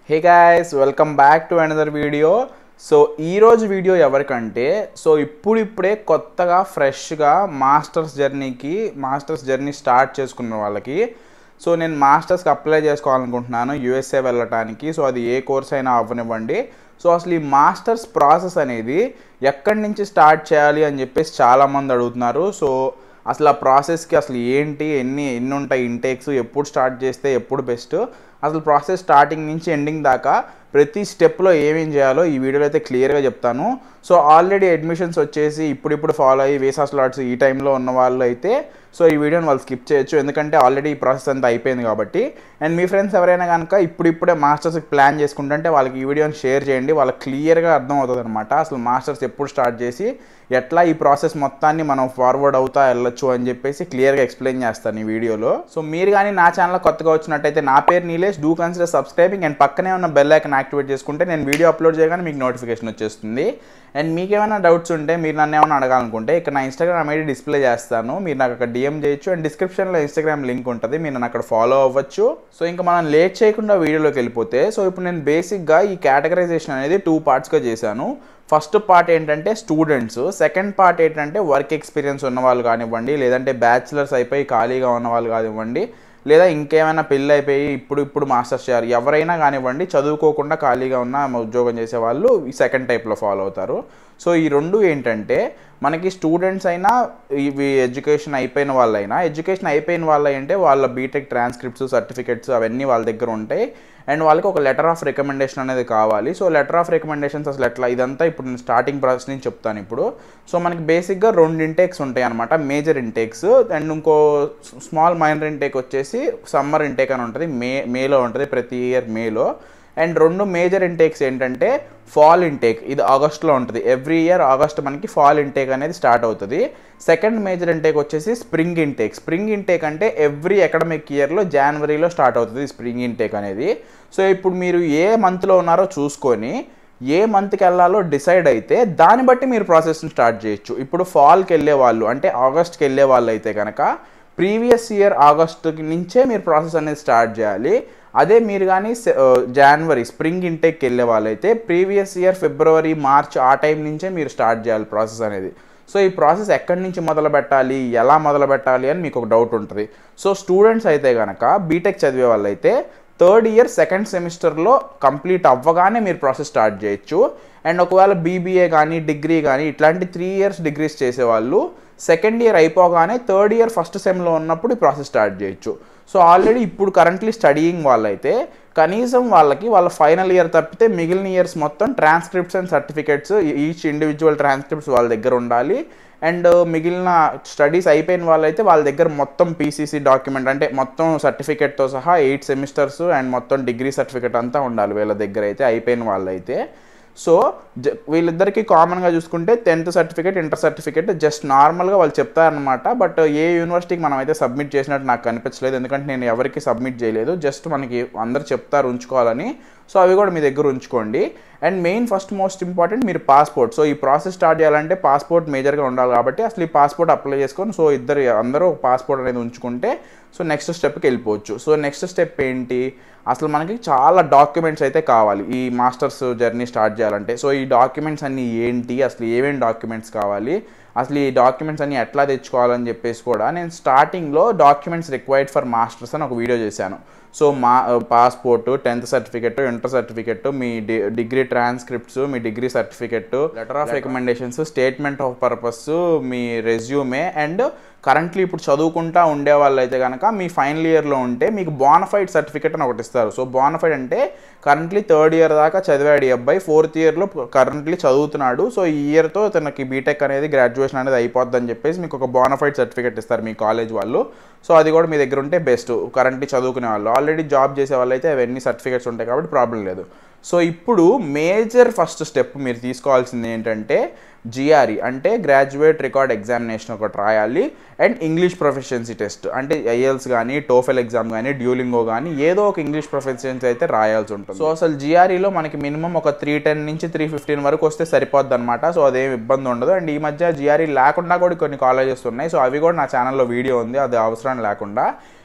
hey guys welcome back to another video so ఈరోజు video ఎవరికంటే so ఇప్పుడిప్పుడే కొత్తగా ఫ్రెష్గా మాస్టర్స్ జర్నీకి మాస్టర్స్ జర్నీ స్టార్ట్ చేసుకున్న వాళ్ళకి సో నేను మాస్టర్స్కి అప్లై చేసుకోవాలనుకుంటున్నాను యూఎస్ఏ వెళ్ళటానికి సో అది ఏ కోర్స్ అయినా అవ్వనివ్వండి సో అసలు ఈ మాస్టర్స్ ప్రాసెస్ అనేది ఎక్కడి నుంచి స్టార్ట్ చేయాలి అని చెప్పేసి చాలామంది అడుగుతున్నారు సో అసలు ఆ ప్రాసెస్కి అసలు ఏంటి ఎన్ని ఎన్ని ఉంటాయి ఇంటేక్స్ ఎప్పుడు స్టార్ట్ చేస్తే ఎప్పుడు బెస్ట్ అసలు ప్రాసెస్ స్టార్టింగ్ నుంచి ఎండింగ్ దాకా ప్రతి స్టెప్లో ఏమేం చేయాలో ఈ వీడియోలో అయితే క్లియర్గా చెప్తాను సో ఆల్రెడీ అడ్మిషన్స్ వచ్చేసి ఇప్పుడిప్పుడు ఫాలో అయ్యి వేసా స్లాట్స్ ఈ టైంలో ఉన్న వాళ్ళు అయితే సో ఈ వీడియోని వాళ్ళు స్కిప్ చేయొచ్చు ఎందుకంటే ఆల్రెడీ ఈ ప్రాసెస్ అంతా అయిపోయింది కాబట్టి అండ్ మీ ఫ్రెండ్స్ ఎవరైనా కనుక ఇప్పుడిప్పుడే మాస్టర్స్కి ప్లాన్ చేసుకుంటుంటే వాళ్ళకి ఈ వీడియోని షేర్ చేయండి వాళ్ళకి క్లియర్గా అర్థం అవుతుంది అనమాట అసలు మాస్టర్స్ ఎప్పుడు స్టార్ట్ చేసి ఎట్లా ఈ ప్రాసెస్ మొత్తాన్ని మనం ఫార్వర్డ్ అవుతా వెళ్ళొచ్చు అని చెప్పేసి క్లియర్గా ఎక్స్ప్లెయిన్ చేస్తాను ఈ వీడియోలో సో మీరు కానీ నా ఛానల్ కొత్తగా వచ్చినట్టయితే నా పేరు Nilesh do consider subscribing and పక్కనే ఉన్న బెల్ ఐకన్ యాక్టివేట్ చేసుకుంటే నేను వీడియో అప్లోడ్ చేయగానే మీకు నోటిఫికేషన్ వచ్చేస్తుంది అండ్ మీకు ఏమైనా డౌట్స్ ఉంటే మీరు నన్ను ఏమైనా అడగాలనుకుంటే ఇక్కడ నా ఇన్స్టాగ్రామ్ ఐడి డిస్ప్లే చేస్తాను మీరు నాకు అక్కడ డిఎం చేయొచ్చు అండ్ డిస్క్రిప్షన్లో ఇన్స్టాగ్రామ్ లింక్ ఉంటుంది మీరు నన్ను అక్కడ ఫాలో అవ్వచ్చు సో ఇంకా మనం లేట్ చేయకుండా వీడియోలోకి వెళ్ళిపోతే సో ఇప్పుడు నేను బేసిక్గా ఈ కేటగరైజేషన్ అనేది టూ పార్ట్స్గా చేశాను ఫస్ట్ పార్ట్ ఏంటంటే స్టూడెంట్స్ సెకండ్ పార్ట్ ఏంటంటే వర్క్ ఎక్స్పీరియన్స్ ఉన్న వాళ్ళు కానివ్వండి లేదంటే బ్యాచిలర్స్ అయిపోయి ఖాళీగా ఉన్న వాళ్ళు కానివ్వండి లేదా ఇంకేమైనా పెళ్ళి అయిపోయి ఇప్పుడు ఇప్పుడు మాస్టర్స్ చేయాలి ఎవరైనా కానివ్వండి చదువుకోకుండా ఖాళీగా ఉన్న ఉద్యోగం చేసే వాళ్ళు ఈ సెకండ్ టైప్లో ఫాలో అవుతారు సో ఈ రెండు ఏంటంటే మనకి స్టూడెంట్స్ అయినా ఇవి ఎడ్యుకేషన్ అయిపోయిన వాళ్ళైనా ఎడ్యుకేషన్ అయిపోయిన వాళ్ళు అంటే వాళ్ళ బీటెక్ ట్రాన్స్క్రిప్ట్స్ సర్టిఫికెట్స్ అవన్నీ వాళ్ళ దగ్గర ఉంటాయి అండ్ వాళ్ళకి ఒక లెటర్ ఆఫ్ రికమెండేషన్ అనేది కావాలి సో లెటర్ ఆఫ్ రికమెండేషన్స్ అసలు ఎట్లా ఇదంతా ఇప్పుడు నేను స్టార్టింగ్ ప్రాసెస్ నుంచి చెప్తాను ఇప్పుడు సో మనకి బేసిక్గా రెండు ఇంటేక్స్ ఉంటాయి అనమాట మేజర్ ఇంటేక్స్ అండ్ ఇంకో స్మాల్ మైనర్ ఇంటేక్ వచ్చేసి సమ్మర్ ఇంటేక్ అని ఉంటుంది మే మేలో ఉంటుంది ప్రతి ఇయర్ మేలో అండ్ రెండు మేజర్ ఇంటేక్స్ ఏంటంటే ఫాల్ ఇంటేక్ ఇది ఆగస్ట్లో ఉంటుంది ఎవ్రీ ఇయర్ ఆగస్ట్ మనకి ఫాల్ ఇంటేక్ అనేది స్టార్ట్ అవుతుంది సెకండ్ మేజర్ ఇంటేక్ వచ్చేసి స్ప్రింగ్ ఇంటేక్ స్ప్రింగ్ ఇంటేక్ అంటే ఎవ్రీ అకాడమిక్ ఇయర్లో జనవరిలో స్టార్ట్ అవుతుంది స్ప్రింగ్ ఇంటేక్ అనేది సో ఇప్పుడు మీరు ఏ మంత్లో ఉన్నారో చూసుకొని ఏ మంత్కి వెళ్ళాలో డిసైడ్ అయితే దాన్ని బట్టి మీరు ప్రాసెస్ని స్టార్ట్ చేయొచ్చు ఇప్పుడు ఫాల్కి వెళ్ళే వాళ్ళు అంటే ఆగస్ట్కి వెళ్ళే వాళ్ళు అయితే కనుక ప్రీవియస్ ఇయర్ ఆగస్ట్ నుంచే మీరు ప్రాసెస్ అనేది స్టార్ట్ చేయాలి అదే మీరు కానీ జనవరి స్ప్రింగ్ ఇంటేక్కి వెళ్ళే వాళ్ళైతే ప్రీవియస్ ఇయర్ ఫిబ్రవరి మార్చ్ ఆ టైం నుంచే మీరు స్టార్ట్ చేయాలి ప్రాసెస్ అనేది సో ఈ ప్రాసెస్ ఎక్కడి నుంచి మొదలు పెట్టాలి ఎలా మొదలు పెట్టాలి అని మీకు ఒక డౌట్ ఉంటుంది సో స్టూడెంట్స్ అయితే కనుక బీటెక్ చదివే వాళ్ళైతే థర్డ్ ఇయర్ సెకండ్ సెమిస్టర్లో కంప్లీట్ అవ్వగానే మీరు ప్రాసెస్ స్టార్ట్ చేయొచ్చు అండ్ ఒకవేళ బీబీఏ కానీ డిగ్రీ కానీ ఇట్లాంటి త్రీ ఇయర్స్ డిగ్రీస్ చేసేవాళ్ళు సెకండ్ ఇయర్ అయిపోగానే థర్డ్ ఇయర్ ఫస్ట్ సెమ్లో ఉన్నప్పుడు ఈ ప్రాసెస్ స్టార్ట్ చేయొచ్చు సో ఆల్రెడీ ఇప్పుడు కరెంట్లీ స్టడీయింగ్ వాళ్ళైతే కనీసం వాళ్ళకి వాళ్ళ ఫైనల్ ఇయర్ తప్పితే మిగిలిన ఇయర్స్ మొత్తం transcripts and certificates each individual transcripts వాళ్ళ దగ్గర ఉండాలి అండ్ మిగిలిన స్టడీస్ అయిపోయిన వాళ్ళైతే వాళ్ళ దగ్గర మొత్తం పీసీసీ డాక్యుమెంట్ అంటే మొత్తం సర్టిఫికేట్తో సహా ఎయిట్ సెమిస్టర్స్ అండ్ మొత్తం డిగ్రీ సర్టిఫికేట్ అంతా ఉండాలి వీళ్ళ దగ్గర అయితే అయిపోయిన వాళ్ళైతే సో జ వీళ్ళిద్దరికి కామన్గా చూసుకుంటే tenth certificate inter certificate just నార్మల్గా వాళ్ళు చెప్తారనమాట బట్ ఏ యూనివర్సిటీకి మనం అయితే సబ్మిట్ చేసినట్టు నాకు కనిపించలేదు ఎందుకంటే నేను ఎవరికి సబ్మిట్ చేయలేదు జస్ట్ మనకి అందరు చెప్తారు ఉంచుకోవాలని సో అవి కూడా మీ దగ్గర ఉంచుకోండి and main first most important మీరు పాస్పోర్ట్ సో ఈ ప్రాసెస్ స్టార్ట్ చేయాలంటే పాస్పోర్ట్ మేజర్గా ఉండాలి కాబట్టి అసలు ఈ పాస్పోర్ట్ అప్లై చేసుకొని సో ఇద్దరు అందరూ పాస్పోర్ట్ అనేది ఉంచుకుంటే సో నెక్స్ట్ స్టెప్కి వెళ్ళిపోవచ్చు సో నెక్స్ట్ స్టెప్ ఏంటి అసలు మనకి చాలా డాక్యుమెంట్స్ అయితే కావాలి ఈ మాస్టర్స్ జర్నీ స్టార్ట్ చేయాలంటే సో ఈ డాక్యుమెంట్స్ అన్నీ ఏంటి అసలు ఏమేమి డాక్యుమెంట్స్ కావాలి అసలు ఈ డాక్యుమెంట్స్ అన్ని ఎట్లా తెచ్చుకోవాలని చెప్పేసి కూడా నేను స్టార్టింగ్లో డాక్యుమెంట్స్ రిక్వైర్డ్ ఫర్ మాస్టర్స్ అని ఒక వీడియో చేశాను సో మా passport tenth certificate inter certificate మీ డి డిగ్రీ ట్రాన్స్క్రిప్ట్స్ మీ degree certificate letter of recommendations statement of purpose మీ రెజ్యూమే అండ్ కరెంట్లీ ఇప్పుడు చదువుకుంటా ఉండే వాళ్ళు అయితే కనుక మీ ఫైనల్ ఇయర్లో ఉంటే మీకు బోనఫైడ్ సర్టిఫికేట్ అని ఒకటి ఇస్తారు సో బోనఫైడ్ అంటే కరెంట్లీ థర్డ్ ఇయర్ దాకా చదివాడు ఈ అబ్బాయి ఫోర్త్ ఇయర్లో కరెంట్లీ చదువుతున్నాడు సో ఈ ఇయర్తో తనకి బీటెక్ అనేది గ్రాడ్యుయేషన్ అనేది అయిపోద్ది అని చెప్పేసి మీకు ఒక బోనఫైడ్ సర్టిఫికేట్ ఇస్తారు మీ కాలేజ్ వాళ్ళు సో అది కూడా మీ దగ్గర ఉంటే బెస్ట్ కరెంట్లీ చదువుకునే వాళ్ళు ఆల్రెడీ జాబ్ చేసే వాళ్ళు అయితే అవన్నీ సర్టిఫికేట్స్ ఉంటాయి కాబట్టి ప్రాబ్లం లేదు సో ఇప్పుడు మేజర్ ఫస్ట్ స్టెప్ మీరు తీసుకోవాల్సింది ఏంటంటే జిఆర్ఈ అంటే గ్రాడ్యుయేట్ రికార్డ్ ఎగ్జామినేషన్ ఒకటి రాయాలి అండ్ ఇంగ్లీష్ ప్రొఫెషన్సీ టెస్ట్ అంటే ఐఎల్స్ కానీ టోఫెల్ ఎగ్జామ్ కానీ డ్యూలింగో కానీ ఏదో ఒక ఇంగ్లీష్ ప్రొఫెషన్సీ అయితే రాయాల్సి ఉంటుంది సో అసలు జిఆర్ఈలో మనకి మినిమం ఒక త్రీ టెన్ నుంచి త్రీ ఫిఫ్టీన్ వరకు వస్తే సరిపోద్ది అనమాట సో అదేం ఇబ్బంది ఉండదు అండ్ ఈ మధ్య జిఆర్ఈ లేకుండా కూడా కొన్ని కాలేజెస్ ఉన్నాయి సో అవి కూడా నా ఛానల్లో వీడియో ఉంది అది అవసరం లేకుండా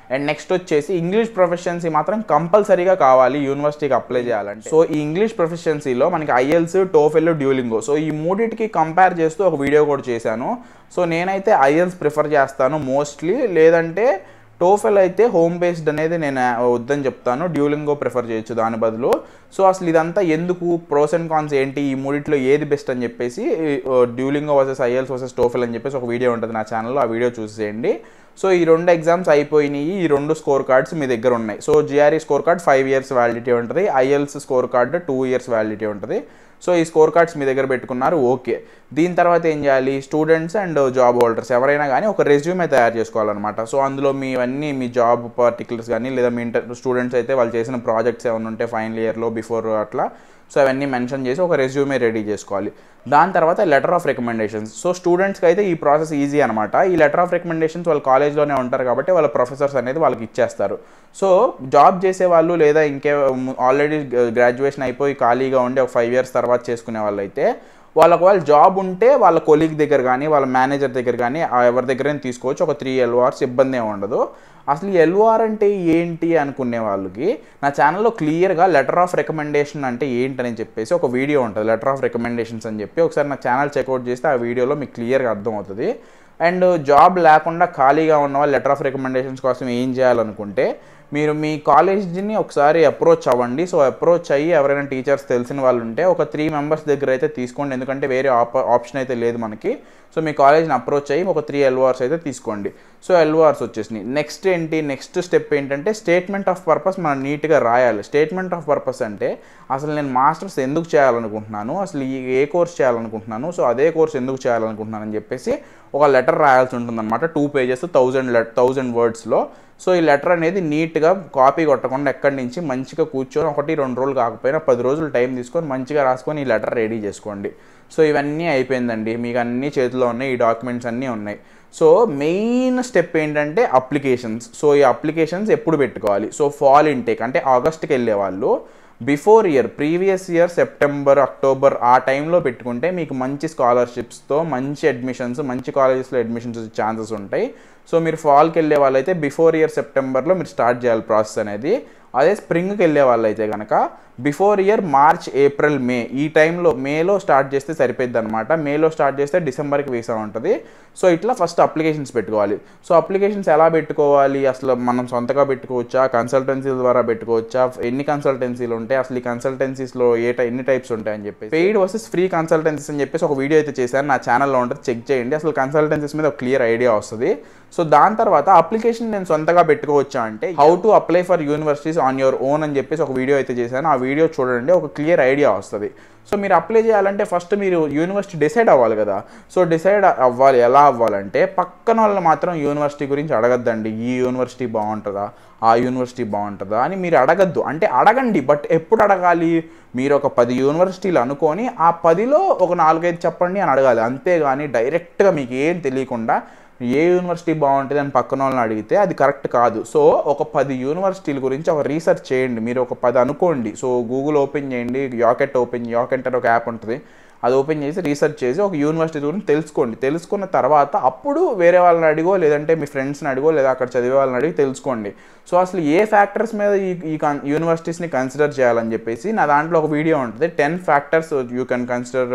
అండ్ నెక్స్ట్ వచ్చేసి ఇంగ్లీష్ ప్రొఫెషన్సీ మాత్రం కంపల్సరీగా కావాలి యూనివర్సిటీకి అప్లై చేయాలంటే సో ఈ ఇంగ్లీష్ ప్రొఫెషన్సీలో మనకి ఐఎల్స్ టోఫెల్ డ్యూలింగో సో ఈ మూడింటికి కంపేర్ చేస్తూ ఒక వీడియో కూడా చేశాను సో నేనైతే ఐఎల్స్ ప్రిఫర్ చేస్తాను మోస్ట్లీ లేదంటే టోఫెల్ అయితే హోమ్ బేస్డ్ అనేది నేను వద్దని చెప్తాను డ్యూలింగో ప్రిఫర్ చేయొచ్చు దాని బదులు సో అసలు ఇదంతా ఎందుకు ప్రోస్ అండ్ కాన్స్ ఏంటి ఈ మూడిట్లో ఏది బెస్ట్ అని చెప్పేసి Duolingo versus IELTS versus TOEFL అని చెప్పేసి ఒక వీడియో ఉంటుంది నా ఛానల్లో ఆ వీడియో చూసేయండి సో ఈ రెండు ఎగ్జామ్స్ అయిపోయినాయి ఈ రెండు స్కోర్ కార్డ్స్ మీ దగ్గర ఉన్నాయి so GRE score card five years validity ఉంటుంది IELTS score card two years validity ఉంటుంది సో ఈ స్కోర్ కార్డ్స్ మీ దగ్గర పెట్టుకున్నారు ఓకే దీని తర్వాత ఏం చేయాలి స్టూడెంట్స్ అండ్ జాబ్ హోల్డర్స్ ఎవరైనా కానీ ఒక రెజ్యూమే తయారు చేసుకోవాలన్నమాట సో అందులో మీ అన్నీ మీ జాబ్ పర్టికులర్స్ కానీ లేదా మీ ఇంటర్ స్టూడెంట్స్ అయితే వాళ్ళు చేసిన ప్రాజెక్ట్స్ ఏమైనా ఉంటే ఫైనల్ ఇయర్లో బిఫోర్ అట్లా సో అవన్నీ మెన్షన్ చేసి ఒక రెజ్యూమే రెడీ చేసుకోవాలి దాని తర్వాత లెటర్ ఆఫ్ రికమెండేషన్స్ సో స్టూడెంట్స్కి అయితే ఈ ప్రాసెస్ ఈజీ అనమాట ఈ లెటర్ ఆఫ్ రికమెండేషన్స్ వాళ్ళ కాలేజ్లోనే ఉంటారు కాబట్టి వాళ్ళ ప్రొఫెసర్స్ అనేది వాళ్ళకి ఇచ్చేస్తారు సో జాబ్ చేసే వాళ్ళు లేదా ఇంకే ఆల్రెడీ గ్రాడ్యుయేషన్ అయిపోయి ఖాళీగా ఉండి ఒక ఫైవ్ ఇయర్స్ తర్వాత చేసుకునే వాళ్ళు అయితే వాళ్ళకు వాళ్ళ జాబ్ ఉంటే వాళ్ళ కొలీగ్ దగ్గర కానీ వాళ్ళ మేనేజర్ దగ్గర కానీ ఎవరి దగ్గరైనా తీసుకోవచ్చు ఒక త్రీ ఎల్ఓఆర్స్ ఇబ్బంది ఏమి ఉండదు అసలు ఈ ఎల్ఓఆర్ అంటే ఏంటి అనుకునే వాళ్ళకి నా ఛానల్లో క్లియర్గా లెటర్ ఆఫ్ రికమెండేషన్ అంటే ఏంటని చెప్పేసి ఒక వీడియో ఉంటుంది లెటర్ ఆఫ్ రికమెండేషన్స్ అని చెప్పి ఒకసారి నా ఛానల్ చెక్అవుట్ చేస్తే ఆ వీడియోలో మీకు క్లియర్గా అర్థమవుతుంది అండ్ జాబ్ లేకుండా ఖాళీగా ఉన్న వాళ్ళు లెటర్ ఆఫ్ రికమెండేషన్స్ కోసం ఏం చేయాలనుకుంటే మీరు మీ కాలేజ్ని ఒకసారి అప్రోచ్ అవ్వండి సో అప్రోచ్ అయ్యి ఎవరైనా టీచర్స్ తెలిసిన వాళ్ళు ఉంటే ఒక త్రీ మెంబర్స్ దగ్గర అయితే తీసుకోండి ఎందుకంటే వేరే ఆప్ ఆప్షన్ అయితే లేదు మనకి సో మీ కాలేజ్ని అప్రోచ్ అయ్యి ఒక త్రీ ఎల్ఓఆర్స్ అయితే తీసుకోండి సో ఎల్ఓఆర్స్ వచ్చేసినాయి నెక్స్ట్ ఏంటి నెక్స్ట్ స్టెప్ ఏంటంటే స్టేట్మెంట్ ఆఫ్ పర్పస్ మనం నీట్గా రాయాలి స్టేట్మెంట్ ఆఫ్ పర్పస్ అంటే అసలు నేను మాస్టర్స్ ఎందుకు చేయాలనుకుంటున్నాను అసలు ఈ ఏ కోర్స్ చేయాలనుకుంటున్నాను సో అదే కోర్స్ ఎందుకు చేయాలనుకుంటున్నాను అని చెప్పేసి ఒక లెటర్ రాయాల్సి ఉంటుందన్నమాట టూ పేజెస్ థౌజండ్ థౌజండ్ వర్డ్స్లో సో ఈ లెటర్ అనేది నీట్గా కాపీ కొట్టకుండా ఎక్కడి నుంచి మంచిగా కూర్చొని ఒకటి రెండు రోజులు కాకపోయినా పది రోజులు టైం తీసుకొని మంచిగా రాసుకొని ఈ లెటర్ రెడీ చేసుకోండి సో ఇవన్నీ అయిపోయిందండి మీకు అన్ని చేతిలో ఉన్నాయి ఈ డాక్యుమెంట్స్ అన్నీ ఉన్నాయి సో మెయిన్ స్టెప్ ఏంటంటే అప్లికేషన్స్ సో ఈ అప్లికేషన్స్ ఎప్పుడు పెట్టుకోవాలి సో ఫాల్ ఇంటేక్ అంటే ఆగస్ట్కి వెళ్ళే వాళ్ళు before year previous year September October ఆ టైంలో పెట్టుకుంటే మీకు మంచి స్కాలర్షిప్స్తో మంచి అడ్మిషన్స్ మంచి కాలేజెస్లో అడ్మిషన్స్ ఛాన్సెస్ ఉంటాయి సో మీరు ఫాల్కి వెళ్ళే వాళ్ళైతే బిఫోర్ ఇయర్ సెప్టెంబర్లో మీరు స్టార్ట్ చేయాలి ప్రాసెస్ అనేది అదే స్ప్రింగ్కి వెళ్ళే వాళ్ళు అయితే కనుక before year March April May ఈ టైంలో మేలో స్టార్ట్ చేస్తే సరిపోద్ది అనమాట మేలో స్టార్ట్ చేస్తే డిసెంబర్కి వీసా ఉంటుంది సో ఇట్లా ఫస్ట్ అప్లికేషన్స్ పెట్టుకోవాలి సో అప్లికేషన్స్ ఎలా పెట్టుకోవాలి అసలు మనం సొంతగా పెట్టుకోవచ్చా కన్సల్టెన్సీల ద్వారా పెట్టుకోవచ్చా ఎన్ని కన్సల్టెన్సీలు ఉంటాయి అసలు ఈ కన్సల్టెన్సీస్లో ఏ టై ఎన్ని టైప్స్ ఉంటాయని చెప్పి పెయిడ్ వర్సెస్ ఫ్రీ కన్సల్టెన్సీస్ అని చెప్పేసి ఒక వీడియో అయితే చేశాను నా ఛానల్లో ఉంటుంది చెక్ చేయండి అసలు కన్సల్టెన్సీస్ మీద ఒక క్లియర్ ఐడియా వస్తుంది సో దాని తర్వాత అప్లికేషన్ నేను సొంతగా పెట్టుకోవచ్చా అంటే how to apply for universities on your own అని చెప్పేసి ఒక వీడియో అయితే చేశాను ఆ వీడియో చూడండి ఒక క్లియర్ ఐడియా వస్తుంది సో మీరు అప్లై చేయాలంటే ఫస్ట్ మీరు యూనివర్సిటీ డిసైడ్ అవ్వాలి కదా సో డిసైడ్ అవ్వాలి ఎలా అవ్వాలంటే పక్కన వాళ్ళని మాత్రం యూనివర్సిటీ గురించి అడగద్దండి ఈ యూనివర్సిటీ బాగుంటుందా ఆ యూనివర్సిటీ బాగుంటుందా అని మీరు అడగద్దు అంటే అడగండి బట్ ఎప్పుడు అడగాలి మీరు ఒక పది యూనివర్సిటీలు అనుకొని ఆ పదిలో ఒక నాలుగైదు చెప్పండి అని అడగాలి అంతేగాని డైరెక్ట్గా మీకు ఏం తెలియకుండా ఏ యూనివర్సిటీ బాగుంటుంది అని పక్కన వాళ్ళని అడిగితే అది కరెక్ట్ కాదు సో ఒక పది యూనివర్సిటీల గురించి ఒక రీసెర్చ్ చేయండి మీరు ఒక పది అనుకోండి సో గూగుల్ ఓపెన్ చేయండి యాకెట్ ఓపెన్ యాకెట్ అని ఒక యాప్ ఉంటుంది అది ఓపెన్ చేసి రీసెర్చ్ చేసి ఒక యూనివర్సిటీ గురించి తెలుసుకోండి తెలుసుకున్న తర్వాత అప్పుడు వేరే వాళ్ళని అడిగో లేదంటే మీ ఫ్రెండ్స్ని అడిగో లేదా అక్కడ చదివే వాళ్ళని అడిగి తెలుసుకోండి సో అసలు ఏ ఫ్యాక్టర్స్ మీద ఈ ఈ కన్ యూనివర్సిటీస్ని కన్సిడర్ చేయాలని చెప్పేసి నా దాంట్లో ఒక వీడియో ఉంటుంది ten factors you can consider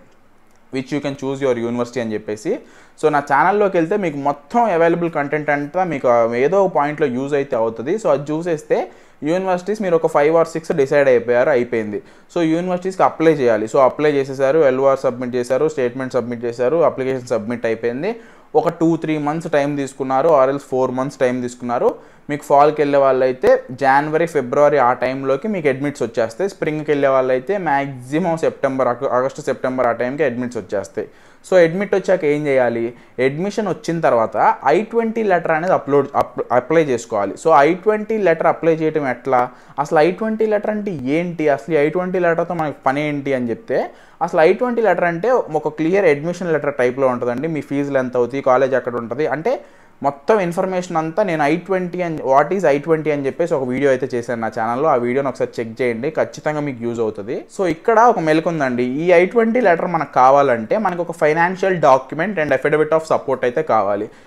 which you can choose your university అని చెప్పేసి సో నా ఛానల్లోకి వెళ్తే మీకు మొత్తం అవైలబుల్ కంటెంట్ అంతా మీకు ఏదో పాయింట్లో యూజ్ అయితే అవుతుంది సో అది చూసేస్తే యూనివర్సిటీస్ మీరు ఒక ఫైవ్ ఆర్ సిక్స్ డిసైడ్ అయిపోయారు అయిపోయింది సో యూనివర్సిటీస్కి అప్లై చేయాలి సో అప్లై చేసేసారు ఎల్ఓఆర్ సబ్మిట్ చేశారు స్టేట్మెంట్ సబ్మిట్ చేశారు అప్లికేషన్ సబ్మిట్ అయిపోయింది ఒక టూ త్రీ మంత్స్ టైం తీసుకున్నారు ఆర్ఎల్స్ ఫోర్ మంత్స్ టైం తీసుకున్నారు మీకు ఫాల్కి వెళ్ళే వాళ్ళైతే జనవరి ఫిబ్రవరి ఆ టైంలోకి మీకు అడ్మిట్స్ వచ్చేస్తాయి స్ప్రింగ్కి వెళ్ళే వాళ్ళైతే మ్యాక్సిమం సెప్టెంబర్ ఆగస్టు సెప్టెంబర్ ఆ టైంకి అడ్మిట్స్ వచ్చేస్తాయి సో అడ్మిట్ వచ్చాక ఏం చేయాలి అడ్మిషన్ వచ్చిన తర్వాత ఐ ట్వంటీ లెటర్ అనేది అప్లోడ్ అప్లై చేసుకోవాలి so I twenty letter apply చేయడం ఎట్లా అసలు ఐ ట్వంటీ లెటర్ అంటే ఏంటి అసలు ఐ ట్వంటీ లెటర్తో మనకి పని ఏంటి అని చెప్తే అసలు ఐ ట్వంటీ లెటర్ అంటే ఒక క్లియర్ అడ్మిషన్ లెటర్ టైప్లో ఉంటుందండి మీ ఫీజులు ఎంత అవుతాయి కాలేజ్ ఎక్కడ ఉంటుంది అంటే మొత్తం ఇన్ఫర్మేషన్ అంతా నేను ఐ ట్వంటీ అని వాట్ ఈజ్ ఐ ట్వంటీ అని చెప్పేసి ఒక వీడియో అయితే చేశాను నా ఛానల్లో ఆ వీడియోని ఒకసారి చెక్ చేయండి ఖచ్చితంగా మీకు యూజ్ అవుతుంది సో ఇక్కడ ఒక మెలకు ఉందండి ఈ ఐ ట్వంటీ లెటర్ మనకు కావాలంటే మనకు ఒక financial document and affidavit of support అయితే కావాలి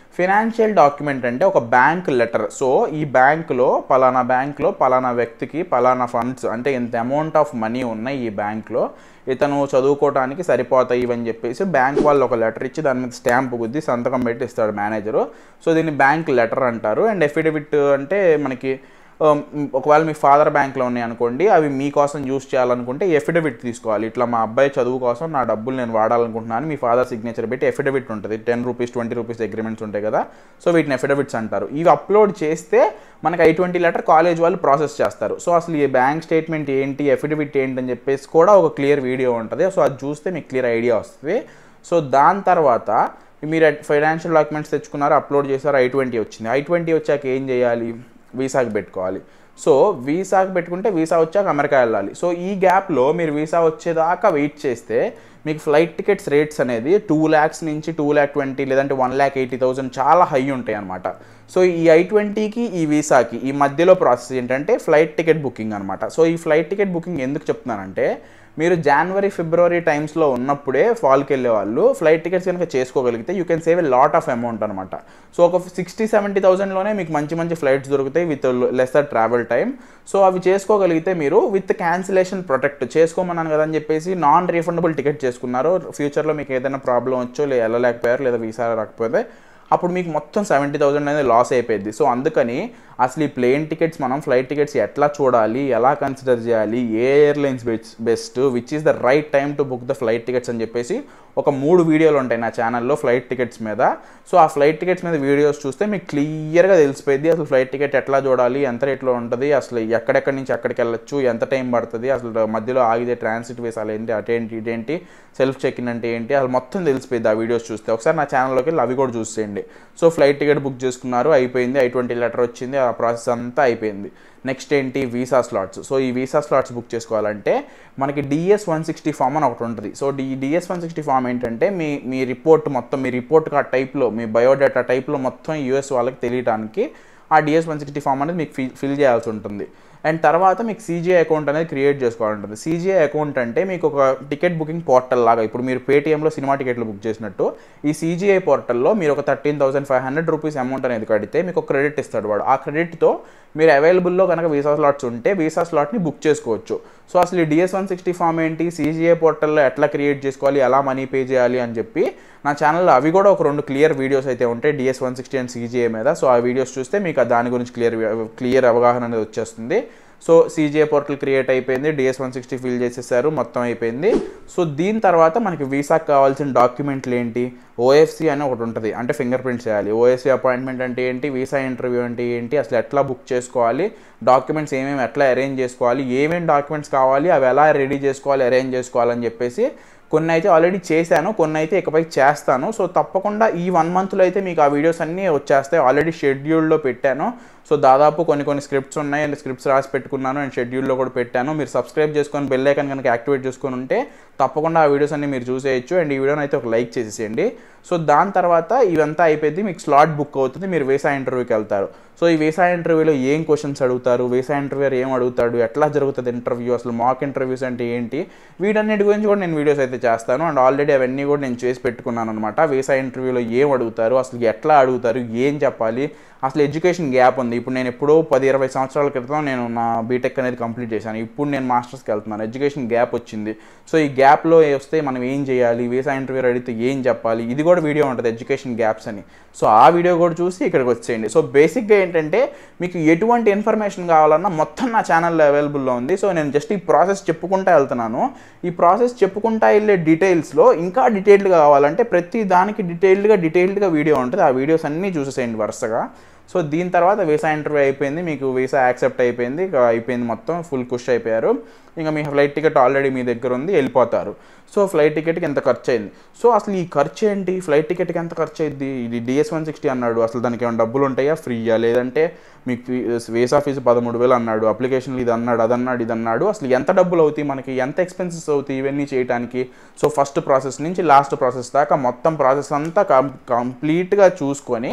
ఫినాన్షియల్ డాక్యుమెంట్ అంటే ఒక బ్యాంక్ లెటర్ సో ఈ బ్యాంకులో పలానా బ్యాంక్లో పలానా వ్యక్తికి పలానా ఫండ్స్ అంటే ఇంత అమౌంట్ ఆఫ్ మనీ ఉన్నాయి ఈ బ్యాంక్లో ఇతను చదువుకోవడానికి సరిపోతాయి ఇవని చెప్పేసి బ్యాంక్ వాళ్ళు ఒక లెటర్ ఇచ్చి దాని మీద స్టాంప్ గుద్ది సంతకం పెట్టి ఇస్తాడు మేనేజరు సో దీన్ని బ్యాంక్ లెటర్ అంటారు అండ్ ఎఫిడవిట్ అంటే మనకి um, ఒకవేళ మీ ఫాదర్ బ్యాంక్లో ఉన్నాయి అనుకోండి అవి మీకోసం యూస్ చేయాలనుకుంటే ఎఫిడవిట్ తీసుకోవాలి ఇట్లా మా అబ్బాయి చదువు కోసం నా డబ్బులు నేను వాడాలనుకుంటున్నాను మీ ఫాదర్ సిగ్నేచర్ పెట్టి ఎఫిడవిట్ ఉంటుంది ten rupees twenty rupees agreements ఉంటాయి కదా సో వీటిని ఎఫిడవిట్స్ అంటారు ఇవి అప్లోడ్ చేస్తే మనకి ఐ ట్వంటీ లెటర్ కాలేజ్ వాళ్ళు ప్రాసెస్ చేస్తారు సో అసలు ఈ బ్యాంక్ స్టేట్మెంట్ ఏంటి ఎఫిడవిట్ ఏంటి అని చెప్పేసి కూడా ఒక క్లియర్ వీడియో ఉంటుంది సో అది చూస్తే మీకు క్లియర్ ఐడియా వస్తుంది సో దాని తర్వాత మీరు ఫైనాన్షియల్ డాక్యుమెంట్స్ తెచ్చుకున్నారు అప్లోడ్ చేశారు ఐ ట్వంటీ వచ్చింది ఐ ట్వంటీ వచ్చాక ఏం చేయాలి వీసాకి పెట్టుకోవాలి సో వీసాకి పెట్టుకుంటే వీసా వచ్చాక అమెరికా వెళ్ళాలి సో ఈ గ్యాప్లో మీరు వీసా వచ్చేదాకా వెయిట్ చేస్తే మీకు ఫ్లైట్ టికెట్స్ రేట్స్ అనేది టూ ల్యాక్స్ నుంచి టూ ల్యాక్ ట్వంటీ లేదంటే వన్ ల్యాక్ ఎయిటీ థౌసండ్ చాలా హై ఉంటాయి అనమాట సో ఈ ఐ ట్వంటీకి ఈ వీసాకి ఈ మధ్యలో ప్రాసెస్ ఏంటంటే ఫ్లైట్ టికెట్ బుకింగ్ అనమాట సో ఈ ఫ్లైట్ టికెట్ బుకింగ్ ఎందుకు చెప్తున్నానంటే మీరు జనవరి ఫిబ్రవరి టైమ్స్లో ఉన్నప్పుడే ఫాల్కి వెళ్ళే వాళ్ళు ఫ్లైట్ టికెట్స్ కనుక చేసుకోగలిగితే you can save a lot of amount అనమాట సో ఒక సిక్స్టీ సెవెంటీ థౌసండ్లోనే మీకు మంచి మంచి ఫ్లైట్స్ దొరుకుతాయి with lesser travel time so అవి చేసుకోగలిగితే మీరు విత్ క్యాన్సిలేషన్ ప్రొటెక్ట్ చేసుకోమన్నాను కదా అని చెప్పేసి నాన్ రీఫండబుల్ టికెట్ చేసుకున్నారు ఫ్యూచర్లో మీకు ఏదైనా ప్రాబ్లం వచ్చో లేదా వెళ్ళలేకపోయారు లేదా వీసా రాకపోతే అప్పుడు మీకు మొత్తం సెవెంటీ థౌసండ్ అనేది లాస్ అయిపోయింది సో అందుకని అసలు ఈ ప్లేన్ టికెట్స్ మనం ఫ్లైట్ టికెట్స్ ఎట్లా చూడాలి ఎలా కన్సిడర్ చేయాలి ఏ airlines best which is the right time to book the flight tickets అని చెప్పేసి ఒక మూడు వీడియోలు ఉంటాయి నా ఛానల్లో ఫ్లైట్ టికెట్స్ మీద సో ఆ ఫ్లైట్ టికెట్స్ మీద వీడియోస్ చూస్తే మీకు క్లియర్గా తెలిసిపోయింది అసలు ఫ్లైట్ టికెట్ ఎట్లా చూడాలి ఎంత రేట్లో ఉంటుంది అసలు ఎక్కడెక్కడి నుంచి ఎక్కడికి వెళ్ళొచ్చు ఎంత టైం పడుతుంది అసలు మధ్యలో ఆగితే ట్రాన్సిట్ వేసాలి ఏంటి అటేంటి ఇదేంటి సెల్ఫ్ చెక్ ఇన్ అంటే ఏంటి అసలు మొత్తం తెలిసిపోయింది ఆ వీడియోస్ చూస్తే ఒకసారి నా ఛానల్లోకి వెళ్ళి అవి కూడా చూసేయండి సో ఫ్లైట్ టికెట్ బుక్ చేసుకున్నారు అయిపోయింది ఐ ట్వంటీ లెటర్ వచ్చింది ఆ ప్రాసెస్ అంతా అయిపోయింది నెక్స్ట్ ఏంటి వీసా స్లాట్స్ సో ఈ వీసా స్లాట్స్ బుక్ చేసుకోవాలంటే మనకి డిఎస్ వన్ సిక్స్టీ ఫామ్ అని ఒకటి ఉంటుంది సో డి డిఎస్ వన్ సిక్స్టీ ఫామ్ ఏంటంటే మీ మీ రిపోర్ట్ మొత్తం మీ రిపోర్ట్ ఆ టైప్లో మీ బయోడేటా టైప్లో మొత్తం యూఎస్ వాళ్ళకి తెలియడానికి ఆ డిఎస్ వన్ సిక్స్టీ ఫామ్ అనేది మీకు ఫిల్ ఫిల్ చేయాల్సి ఉంటుంది అండ్ తర్వాత మీకు సీజీఐ అకౌంట్ అనేది క్రియేట్ చేసుకోవాలి ఉంటుంది సీజీఐ అకౌంట్ అంటే మీకు ఒక టికెట్ బుకింగ్ పోర్టల్ లాగా ఇప్పుడు మీరు పేటీఎంలో సినిమా టికెట్లు బుక్ చేసినట్టు ఈ సీజీఐ పోర్టల్లో మీరు ఒక thirteen thousand five hundred rupees amount అనేది కడితే మీకు ఒక క్రెడిట్ ఇస్తాడు వాడు ఆ క్రెడిట్తో మీరు అవైలబుల్లో కనుక వీసా స్లాట్స్ ఉంటే వీసా స్లాట్ని బుక్ చేసుకోవచ్చు సో అసలు ఈ డిఎస్ వన్ సిక్స్టీ ఫామ్ ఏంటి సీజీఏ పోర్టల్లో ఎట్లా క్రియేట్ చేసుకోవాలి ఎలా మనీ పే చేయాలి అని చెప్పి నా ఛానల్లో అవి కూడా ఒక రెండు క్లియర్ వీడియోస్ అయితే ఉంటాయి DS one sixty and CGI మీద సో ఆ వీడియోస్ చూస్తే మీకు దాని గురించి క్లియర్ క్లియర్ అవగాహన అనేది వచ్చేస్తుంది సో సీజీఏ పోర్టల్ క్రియేట్ అయిపోయింది డిఎస్ వన్ సిక్స్టీ ఫిల్ చేసేసారు మొత్తం అయిపోయింది సో దీని తర్వాత మనకి వీసాకి కావాల్సిన డాక్యుమెంట్లు ఏంటి ఓఎఫ్సి అని ఒకటి ఉంటుంది అంటే ఫింగర్ ప్రింట్ చేయాలి ఓఎఫ్సి అపాయింట్మెంట్ అంటే ఏంటి వీసా ఇంటర్వ్యూ అంటే ఏంటి అసలు ఎట్లా బుక్ చేసుకోవాలి డాక్యుమెంట్స్ ఏమేమి ఎట్లా అరేంజ్ చేసుకోవాలి ఏమేమి డాక్యుమెంట్స్ కావాలి అవి ఎలా రెడీ చేసుకోవాలి అరేంజ్ చేసుకోవాలని చెప్పేసి కొన్ని అయితే ఆల్రెడీ చేశాను కొన్ని అయితే ఇకపై చేస్తాను సో తప్పకుండా ఈ వన్ మంత్లో అయితే మీకు ఆ వీడియోస్ అన్నీ వచ్చేస్తాయి ఆల్రెడీ షెడ్యూల్లో పెట్టాను సో దాదాపు కొన్ని కొన్ని స్క్రిప్ట్స్ ఉన్నాయి అండ్ స్క్రిప్ట్స్ రాసి పెట్టుకున్నాను అండ్ షెడ్యూల్లో కూడా పెట్టాను మీరు సబ్స్క్రైబ్ చేసుకొని బెల్ ఐకాన్ కనుక యాక్టివేట్ చేసుకొని ఉంటే తప్పకుండా ఆ వీడియోస్ అన్ని మీరు చూసేయచ్చు అండ్ ఈ వీడియోని అయితే ఒక లైక్ చేసేసేయండి సో దాని తర్వాత ఇవంతా అయిపోయింది మీకు స్లాట్ బుక్ అవుతుంది మీరు వీసా ఇంటర్వ్యూకి వెళ్తారు సో ఈ వీసా ఇంటర్వ్యూలో ఏం క్వశ్చన్స్ అడుగుతారు వీసా ఇంటర్వ్యూర్ ఏం అడుగుతాడు ఎట్లా జరుగుతుంది ఇంటర్వ్యూ అసలు మాక్ ఇంటర్వ్యూస్ అంటే ఏంటి వీటన్నిటి గురించి కూడా నేను వీడియోస్ అయితే చేస్తాను అండ్ ఆల్రెడీ అవన్నీ కూడా నేను చేసి పెట్టుకున్నాను అనమాట వీసా ఇంటర్వ్యూలో ఏం అడుగుతారు అసలు ఎట్లా అడుగుతారు ఏం చెప్పాలి అసలు ఎడ్యుకేషన్ గ్యాప్ ఉంది ఇప్పుడు నేను ఎప్పుడో పది ఇరవై సంవత్సరాల క్రితం నేను నా బీటెక్ అనేది కంప్లీట్ చేశాను ఇప్పుడు నేను మాస్టర్స్కి వెళ్తున్నాను ఎడ్యుకేషన్ గ్యాప్ వచ్చింది సో ఈ గ్యాప్లో వస్తే మనం ఏం చేయాలి వీసా ఇంటర్వ్యూ అడిగితే ఏం చెప్పాలి ఇది కూడా వీడియో ఉంటుంది ఎడ్యుకేషన్ గ్యాప్స్ అని సో ఆ వీడియో కూడా చూసి ఇక్కడికి వచ్చేయండి సో బేసిక్గా ఏంటంటే మీకు ఎటువంటి ఇన్ఫర్మేషన్ కావాలన్నా మొత్తం నా ఛానల్లో అవైలబుల్లో ఉంది సో నేను జస్ట్ ఈ ప్రాసెస్ చెప్పుకుంటా వెళ్తున్నాను ఈ ప్రాసెస్ చెప్పుకుంటా వెళ్ళే డీటెయిల్స్లో ఇంకా డీటెయిల్డ్గా కావాలంటే ప్రతి దానికి డీటెయిల్డ్గా డీటెయిల్డ్గా వీడియో ఉంటుంది ఆ వీడియోస్ అన్నీ చూసేసేయండి వరుసగా సో దీని తర్వాత వీసా ఇంటర్వ్యూ అయిపోయింది మీకు వీసా యాక్సెప్ట్ అయిపోయింది ఇక అయిపోయింది మొత్తం ఫుల్ కుష్ అయిపోయారు ఇంకా మీ ఫ్లైట్ టికెట్ ఆల్రెడీ మీ దగ్గర ఉంది వెళ్ళిపోతారు సో ఫ్లైట్ టికెట్కి ఎంత ఖర్చు అయింది సో అసలు ఈ ఖర్చు ఏంటి ఫ్లైట్ టికెట్కి ఎంత ఖర్చు అయింది ఇది డిఎస్ వన్ సిక్స్టీ అన్నాడు అసలు దానికి ఏమైనా డబ్బులు ఉంటాయా ఫ్రీయా లేదంటే మీకు వీసా ఫీజు పదమూడు వేలు అన్నాడు అప్లికేషన్లు ఇది అన్నాడు అది అన్నాడు ఇది అన్నాడు అసలు ఎంత డబ్బులు అవుతాయి మనకి ఎంత ఎక్స్పెన్సెస్ అవుతాయి ఇవన్నీ చేయడానికి సో ఫస్ట్ ప్రాసెస్ నుంచి లాస్ట్ ప్రాసెస్ దాకా మొత్తం ప్రాసెస్ అంతా కం కంప్లీట్గా చూసుకొని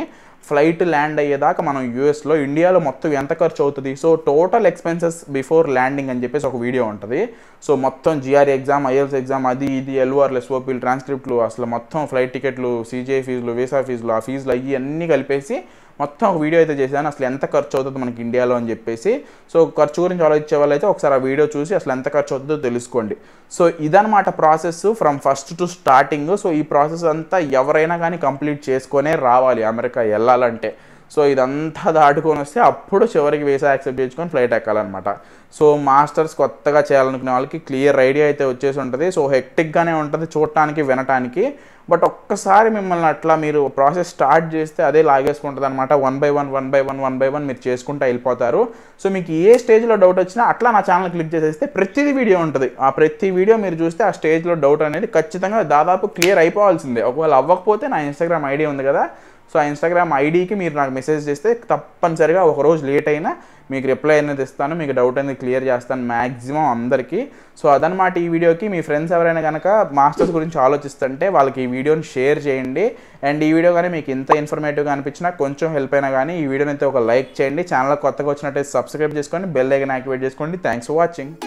ఫ్లైట్ ల్యాండ్ అయ్యేదాకా మనం యూఎస్లో ఇండియాలో మొత్తం ఎంత ఖర్చు అవుతుంది so total expenses before landing అని చెప్పేసి ఒక వీడియో ఉంటుంది సో మొత్తం జిఆర్ఈ ఎగ్జామ్ ఐఎల్స్ ఎగ్జామ్ అది ఇది ఎల్ఓఆర్లు ఎస్ఓపీలు ట్రాన్స్క్రిప్ట్లు అసలు మొత్తం ఫ్లైట్ టికెట్లు సీజే ఫీజులు వీసా ఫీజులు ఆ ఫీజులు అయ్యి అన్నీ కలిపేసి మొత్తం ఒక వీడియో అయితే చేశాను అసలు ఎంత ఖర్చు అవుతుందో మనకి ఇండియాలో అని చెప్పేసి సో ఖర్చు గురించి ఆలోచించే వాళ్ళైతే ఒకసారి ఆ వీడియో చూసి అసలు ఎంత ఖర్చు అవుతుందో తెలుసుకోండి సో ఇదనమాట process from first to starting so ఈ ప్రాసెస్ అంతా ఎవరైనా కానీ కంప్లీట్ చేసుకొనే రావాలి అమెరికా వెళ్ళాలంటే సో ఇదంతా దాటుకొని వస్తే అప్పుడు చివరికి వీసా యాక్సెప్ట్ చేసుకొని ఫ్లైట్ ఎక్కాలన్నమాట సో మాస్టర్స్ కొత్తగా చేయాలనుకునే వాళ్ళకి క్లియర్ ఐడియా అయితే వచ్చేసి ఉంటుంది సో హెక్టిక్గానే ఉంటుంది చూడటానికి వినటానికి బట్ ఒక్కసారి మిమ్మల్ని అట్లా మీరు ప్రాసెస్ స్టార్ట్ చేస్తే అదే లాగేసుకుంటుంది అనమాట one by one one by one one by one మీరు చేసుకుంటూ వెళ్ళిపోతారు సో మీకు ఏ స్టేజ్లో డౌట్ వచ్చినా అట్లా నా ఛానల్ క్లిక్ చేసేస్తే ప్రతిదీ వీడియో ఉంటుంది ఆ ప్రతి వీడియో మీరు చూస్తే ఆ స్టేజ్లో డౌట్ అనేది ఖచ్చితంగా దాదాపు క్లియర్ అయిపోవాల్సిందే ఒకవేళ అవ్వకపోతే నా ఇన్స్టాగ్రామ్ ఐడి ఉంది కదా సో ఆ ఇన్స్టాగ్రామ్ ఐడికి మీరు నాకు మెసేజ్ చేస్తే తప్పనిసరిగా ఒక రోజు లేట్ అయినా మీకు రిప్లై అనేది ఇస్తాను మీకు డౌట్ అనేది క్లియర్ చేస్తాను మ్యాక్సిమం అందరికీ సో అదనమాట ఈ వీడియోకి మీ ఫ్రెండ్స్ ఎవరైనా కనుక మాస్టర్స్ గురించి ఆలోచిస్తుంటే వాళ్ళకి ఈ వీడియోని షేర్ చేయండి అండ్ ఈ వీడియో కానీ మీకు ఇంత ఇన్ఫర్మేటివ్గా అనిపించినా కొంచెం హెల్ప్ అయినా కానీ ఈ వీడియోని అయితే ఒక లైక్ చేయండి ఛానల్ కొత్తగా వచ్చినట్టయితే సబ్స్క్రైబ్ చేసుకోండి బెల్ ఐకన్ యాక్టివేట్ చేసుకోండి థ్యాంక్స్ ఫర్ వాచింగ్